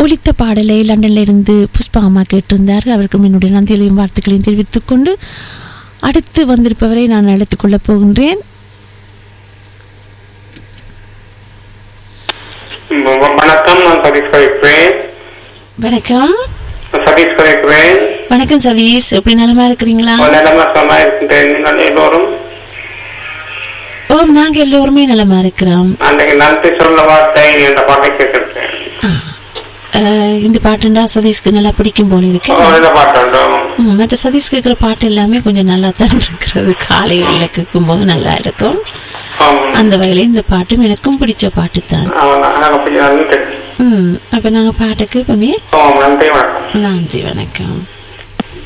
ஒலித்த பாடலை லண்டன்ல இருந்து புஷ்பா அம்மா கேட்டிருந்தார் அவருக்கும் என்னுடைய நன்றிகளையும் வாழ்த்துக்களையும் தெரிவித்துக் கொண்டு அடுத்து வந்திருப்பவரை நான் அழைத்துக் கொள்ளப் போகின்றேன் வ- வணக்கம் நான் சதீஷ் கழிக்கிறேன் வணக்கம் சதீஷ் கழிக்கிறேன் வணக்கம் சதீஷ் எப்படி நலமா இருக்கிறீங்களா நிலைமை சமா இருக்கின்றேன் நீங்கள் எல்லோரும் ஓ நாங்க எல்லோருமே நலமா இருக்கிறோம் அன்றைக்கு நன்றி சொல்ல வார்த்தை என்ற பாட்டை கேட்டிருக்கேன் அஹ், இந்த பாட்டுண்டா சதீஷ்க்கு நல்லா பிடிக்கும் போல இருக்கு இந்த பாட்டு உண்டு. ம், மற்ற சதீஷ் கேட்குற பாட்டு எல்லாமே கொஞ்சம் நல்லா தான் இருக்கிறது காலையில் கேட்கும் போது நல்லா இருக்கும் ஆம். அந்த வகையில் இந்த பாட்டும் எனக்கும் பிடிச்ச பாட்டு தான் ஆமா, நாங்க கொஞ்சம் நன்றி ம் அப்போ நாங்கள் பாட்டுக்கு இப்போமே ஆமாம், நன்றி வணக்கம் நன்றி வணக்கம்